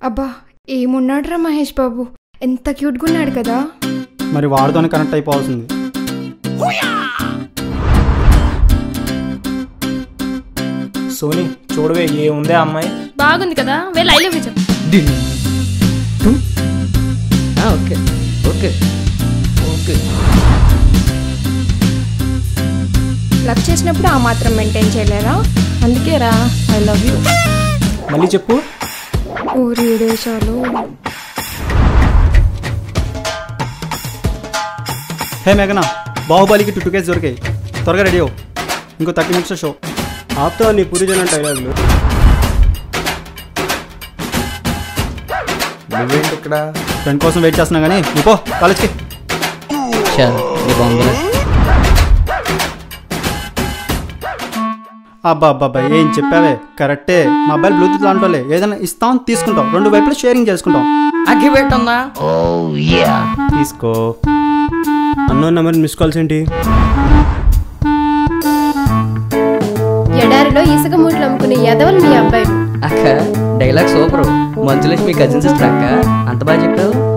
అబ్బా ఏమున్నాడురా మహేష్ బాబు ఎంత క్యూట్గా ఉన్నాడు కదా మరి వాడితోనే కనెక్ట్ అయిపోవాల్సింది సోనీ చూడవే ఏ ఉందే అమ్మాయి బాగుంది కదా వెళ్ళి ఐ లవ్ యూ చెప్పు ఓకే ఓకే ఓకే లవ్ చేసినప్పుడు ఆ మాత్రం మెయింటైన్ చేయలేరా అందుకే రా ఐ లవ్ యూ మళ్ళీ చెప్పు ఊరి దేశాలు హే మేఘనా బాహుబలికి టూ కేస్ దొరికాయి త్వరగా రెడీ అవ్వు ఇంకో థర్టీ మినిట్స్ షో ఆపుతావా నీ పూరి జన డైలాగులు నువ్వేంటి ఇక్కడ ఫ్రెండ్ కోసం వెయిట్ చేస్తున్నా కానీ నువ్వు పో కాలేజ్కి చా నీ బొందలే అబ్బా అబ్బా ఏం చెప్పావే కరెక్టే మా అబ్బాయిలు బ్లూటూత్ లాంటోలే ఏదైనా ఇస్తాం తీసుకుంటాం రెండు వైపులు షేరింగ్ చేసుకుంటాం అగ్గి పెట్టన్నా తీసుకో అన్నోన్ నెంబర్ మిస్ కాల్స్ ఏంటి ఎడారిలో ఇసుక మూటలు అమ్ముకునే ఎదవలు మీ అబ్బాయిలు అక్క dialogue super Manchu Lakshmi cousin sister అక్క అంత బాగా చెప్పావు